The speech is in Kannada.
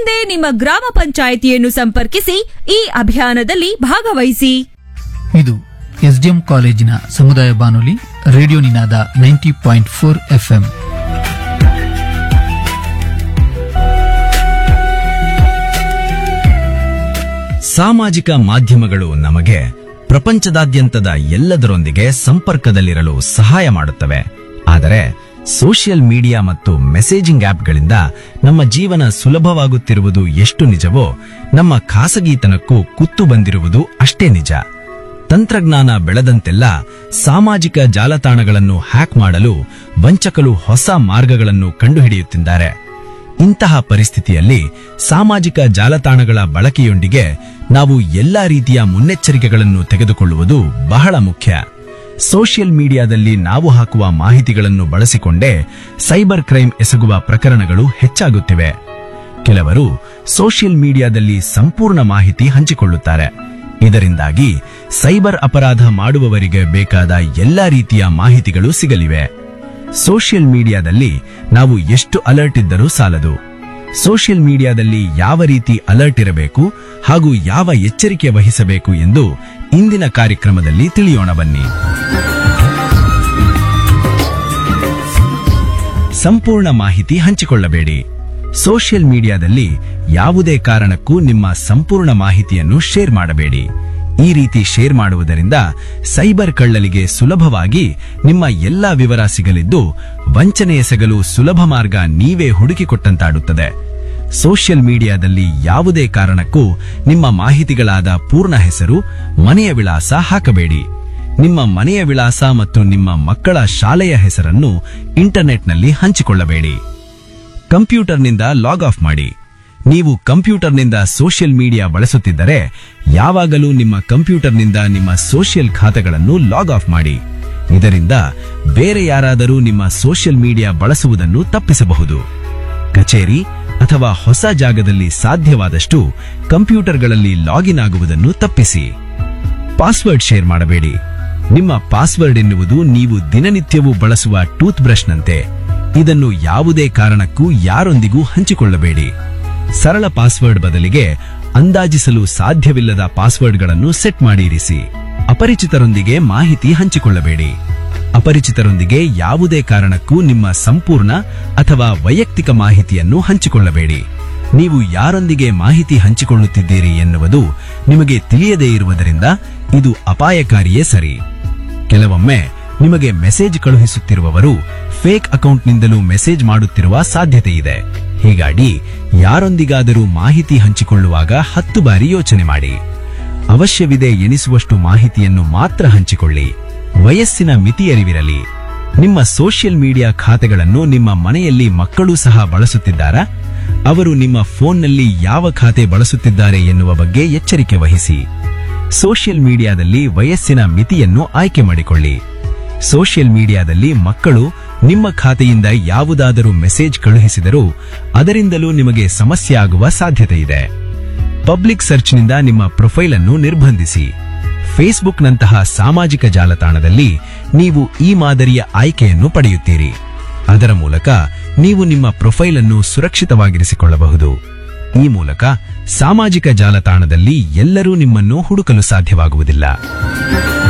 ಹಿಂದೆ ನಿಮ್ಮ ಗ್ರಾಮ ಪಂಚಾಯಿತಿಯನ್ನು ಸಂಪರ್ಕಿಸಿ ಈ ಅಭಿಯಾನದಲ್ಲಿ ಭಾಗವಹಿಸಿ ಇದು ಎಸ್ಡಿಎಂ ಕಾಲೇಜಿನ ಸಮುದಾಯ ಬಾನುಲಿ radio Ninada ninety point four FM ಸಾಮಾಜಿಕ ಮಾಧ್ಯಮಗಳು ನಮಗೆ ಪ್ರಪಂಚದಾದ್ಯಂತದ ಎಲ್ಲದರೊಂದಿಗೆ ಸಂಪರ್ಕದಲ್ಲಿರಲು ಸಹಾಯ ಮಾಡುತ್ತವೆ ಆದರೆ ಸೋಷಿಯಲ್ ಮೀಡಿಯಾ ಮತ್ತು ಮೆಸೇಜಿಂಗ್ ಆಪ್ಗಳಿಂದ ನಮ್ಮ ಜೀವನ ಸುಲಭವಾಗುತ್ತಿರುವುದು ಎಷ್ಟು ನಿಜವೋ ನಮ್ಮ ಖಾಸಗಿತನಕ್ಕೂ ಕುತ್ತು ಬಂದಿರುವುದು ಅಷ್ಟೇ ನಿಜ ತಂತ್ರಜ್ಞಾನ ಬೆಳೆದಂತೆಲ್ಲ ಸಾಮಾಜಿಕ ಜಾಲತಾಣಗಳನ್ನು ಹ್ಯಾಕ್ ಮಾಡಲು ವಂಚಕರು ಹೊಸ ಮಾರ್ಗಗಳನ್ನು ಕಂಡುಹಿಡಿಯುತ್ತಿದ್ದಾರೆ ಇಂತಹ ಪರಿಸ್ಥಿತಿಯಲ್ಲಿ ಸಾಮಾಜಿಕ ಜಾಲತಾಣಗಳ ಬಳಕೆಯೊಂದಿಗೆ ನಾವು ಎಲ್ಲಾ ರೀತಿಯ ಮುನ್ನೆಚ್ಚರಿಕೆಗಳನ್ನು ತೆಗೆದುಕೊಳ್ಳುವುದು ಬಹಳ ಮುಖ್ಯ ಸೋಷಿಯಲ್ ಮೀಡಿಯಾದಲ್ಲಿ ನಾವು ಹಾಕುವ ಮಾಹಿತಿಗಳನ್ನು ಬಳಸಿಕೊಂಡೇ ಸೈಬರ್ ಕ್ರೈಮ್ ಎಸಗುವ ಪ್ರಕರಣಗಳು ಹೆಚ್ಚಾಗುತ್ತಿವೆ ಕೆಲವರು ಸೋಷಿಯಲ್ ಮೀಡಿಯಾದಲ್ಲಿ ಸಂಪೂರ್ಣ ಮಾಹಿತಿ ಹಂಚಿಕೊಳ್ಳುತ್ತಾರೆ ಇದರಿಂದಾಗಿ ಸೈಬರ್ ಅಪರಾಧ ಮಾಡುವವರಿಗೆ ಬೇಕಾದ ಎಲ್ಲಾ ರೀತಿಯ ಮಾಹಿತಿಗಳು ಸಿಗಲಿವೆ ಸೋಷಿಯಲ್ ಮೀಡಿಯಾದಲ್ಲಿ ನಾವು ಎಷ್ಟು ಅಲರ್ಟ್ ಇದ್ದರೂ ಸಾಲದು ಸೋಷಿಯಲ್ ಮೀಡಿಯಾದಲ್ಲಿ ಯಾವ ರೀತಿ ಅಲರ್ಟ್ ಇರಬೇಕು ಹಾಗೂ ಯಾವ ಎಚ್ಚರಿಕೆ ವಹಿಸಬೇಕು ಎಂದು ಇಂದಿನ ಕಾರ್ಯಕ್ರಮದಲ್ಲಿ ತಿಳಿಯೋಣ ಬನ್ನಿ ಸಂಪೂರ್ಣ ಮಾಹಿತಿ ಹಂಚಿಕೊಳ್ಳಬೇಡಿ ಸೋಷಿಯಲ್ ಮೀಡಿಯಾದಲ್ಲಿ ಯಾವುದೇ ಕಾರಣಕ್ಕೂ ನಿಮ್ಮ ಸಂಪೂರ್ಣ ಮಾಹಿತಿಯನ್ನು ಶೇರ್ ಮಾಡಬೇಡಿ ಈ ರೀತಿ ಶೇರ್ ಮಾಡುವುದರಿಂದ ಸೈಬರ್ ಕಳ್ಳಲಿಗೆ ಸುಲಭವಾಗಿ ನಿಮ್ಮ ಎಲ್ಲಾ ವಿವರ ಸಿಗಲಿದ್ದು ವಂಚನೆ ಎಸಗಲು ಸುಲಭ ಮಾರ್ಗ ನೀವೇ ಹುಡುಕಿಕೊಟ್ಟಂತಾಡುತ್ತದೆ ಸೋಷಿಯಲ್ ಮೀಡಿಯಾದಲ್ಲಿ ಯಾವುದೇ ಕಾರಣಕ್ಕೂ ನಿಮ್ಮ ಮಾಹಿತಿಗಳಾದ ಪೂರ್ಣ ಹೆಸರು ಮನೆಯ ವಿಳಾಸ ಹಾಕಬೇಡಿ ನಿಮ್ಮ ಮನೆಯ ವಿಳಾಸ ಮತ್ತು ನಿಮ್ಮ ಮಕ್ಕಳ ಶಾಲೆಯ ಹೆಸರನ್ನು ಇಂಟರ್ನೆಟ್ನಲ್ಲಿ ಹಂಚಿಕೊಳ್ಳಬೇಡಿ ಕಂಪ್ಯೂಟರ್ನಿಂದ ಲಾಗ್ ಆಫ್ ಮಾಡಿ ನೀವು ಕಂಪ್ಯೂಟರ್ನಿಂದ ಸೋಷಿಯಲ್ ಮೀಡಿಯಾ ಬಳಸುತ್ತಿದ್ದರೆ ಯಾವಾಗಲೂ ನಿಮ್ಮ ಕಂಪ್ಯೂಟರ್ನಿಂದ ನಿಮ್ಮ ಸೋಷಿಯಲ್ ಖಾತೆಗಳನ್ನು ಲಾಗ್ ಆಫ್ ಮಾಡಿ ಇದರಿಂದ ಬೇರೆ ಯಾರಾದರೂ ನಿಮ್ಮ ಸೋಷಿಯಲ್ ಮೀಡಿಯಾ ಬಳಸುವುದನ್ನು ತಪ್ಪಿಸಬಹುದು ಕಚೇರಿ ಅಥವಾ ಹೊಸ ಜಾಗದಲ್ಲಿ ಸಾಧ್ಯವಾದಷ್ಟು ಕಂಪ್ಯೂಟರ್ಗಳಲ್ಲಿ ಲಾಗಿನ್ ಆಗುವುದನ್ನು ತಪ್ಪಿಸಿ ಪಾಸ್ವರ್ಡ್ ಶೇರ್ ಮಾಡಬೇಡಿ ನಿಮ್ಮ ಪಾಸ್ವರ್ಡ್ ಎನ್ನುವುದು ನೀವು ದಿನನಿತ್ಯವೂ ಬಳಸುವ ಟೂತ್ ಬ್ರಷ್ನಂತೆ ಇದನ್ನು ಯಾವುದೇ ಕಾರಣಕ್ಕೂ ಯಾರೊಂದಿಗೂ ಹಂಚಿಕೊಳ್ಳಬೇಡಿ ಸರಳ ಪಾಸ್ವರ್ಡ್ ಬದಲಿಗೆ ಅಂದಾಜಿಸಲು ಸಾಧ್ಯವಿಲ್ಲದ ಪಾಸ್ವರ್ಡ್ಗಳನ್ನು ಸೆಟ್ ಮಾಡಿ ಇರಿಸಿ ಅಪರಿಚಿತರೊಂದಿಗೆ ಮಾಹಿತಿ ಹಂಚಿಕೊಳ್ಳಬೇಡಿ ಅಪರಿಚಿತರೊಂದಿಗೆ ಯಾವುದೇ ಕಾರಣಕ್ಕೂ ನಿಮ್ಮ ಸಂಪೂರ್ಣ ಅಥವಾ ವೈಯಕ್ತಿಕ ಮಾಹಿತಿಯನ್ನು ಹಂಚಿಕೊಳ್ಳಬೇಡಿ ನೀವು ಯಾರೊಂದಿಗೆ ಮಾಹಿತಿ ಹಂಚಿಕೊಳ್ಳುತ್ತಿದ್ದೀರಿ ಎನ್ನುವುದು ನಿಮಗೆ ತಿಳಿಯದೇ ಇರುವುದರಿಂದ ಇದು ಅಪಾಯಕಾರಿಯೇ ಸರಿ ಕೆಲವೊಮ್ಮೆ ನಿಮಗೆ ಮೆಸೇಜ್ ಕಳುಹಿಸುತ್ತಿರುವವರು ಫೇಕ್ ಅಕೌಂಟ್ನಿಂದಲೂ ಮೆಸೇಜ್ ಮಾಡುತ್ತಿರುವ ಸಾಧ್ಯತೆ ಇದೆ ಹೀಗಾಗಿ ಯಾರೊಂದಿಗಾದರೂ ಮಾಹಿತಿ ಹಂಚಿಕೊಳ್ಳುವಾಗ ಹತ್ತು ಬಾರಿ ಯೋಚನೆ ಮಾಡಿ ಅವಶ್ಯವಿದೆ ಎನಿಸುವಷ್ಟು ಮಾಹಿತಿಯನ್ನು ಮಾತ್ರ ಹಂಚಿಕೊಳ್ಳಿ ವಯಸ್ಸಿನ ಮಿತಿಯರಿವಿರಲಿ ನಿಮ್ಮ ಸೋಷಿಯಲ್ ಮೀಡಿಯಾ ಖಾತೆಗಳನ್ನು ನಿಮ್ಮ ಮನೆಯಲ್ಲಿ ಮಕ್ಕಳು ಸಹ ಬಳಸುತ್ತಿದ್ದಾರಾ ಅವರು ನಿಮ್ಮ ಫೋನ್ನಲ್ಲಿ ಯಾವ ಖಾತೆ ಬಳಸುತ್ತಿದ್ದಾರೆ ಎನ್ನುವ ಬಗ್ಗೆ ಎಚ್ಚರಿಕೆ ವಹಿಸಿ ಸೋಷಿಯಲ್ ಮೀಡಿಯಾದಲ್ಲಿ ವಯಸ್ಸಿನ ಮಿತಿಯನ್ನು ಆಯ್ಕೆ ಮಾಡಿಕೊಳ್ಳಿ ಸೋಷಿಯಲ್ ಮೀಡಿಯಾದಲ್ಲಿ ಮಕ್ಕಳು ನಿಮ್ಮ ಖಾತೆಯಿಂದ ಯಾವುದಾದರೂ ಮೆಸೇಜ್ ಕಳುಹಿಸಿದರೂ ಅದರಿಂದಲೂ ನಿಮಗೆ ಸಮಸ್ಯೆ ಆಗುವ ಸಾಧ್ಯತೆ ಇದೆ ಪಬ್ಲಿಕ್ ಸರ್ಚ್ನಿಂದ ನಿಮ್ಮ ಪ್ರೊಫೈಲ್ ಅನ್ನು ನಿರ್ಬಂಧಿಸಿ ಫೇಸ್ಬುಕ್ನಂತಹ ಸಾಮಾಜಿಕ ಜಾಲತಾಣದಲ್ಲಿ ನೀವು ಈ ಮಾದರಿಯ ಆಯ್ಕೆಯನ್ನು ಪಡೆಯುತ್ತೀರಿ ಅದರ ಮೂಲಕ ನೀವು ನಿಮ್ಮ ಪ್ರೊಫೈಲ್ ಅನ್ನು ಸುರಕ್ಷಿತವಾಗಿರಿಸಿಕೊಳ್ಳಬಹುದು ಈ ಮೂಲಕ ಸಾಮಾಜಿಕ ಜಾಲತಾಣದಲ್ಲಿ ಎಲ್ಲರೂ ನಿಮ್ಮನ್ನು ಹುಡುಕಲು ಸಾಧ್ಯವಾಗುವುದಿಲ್ಲ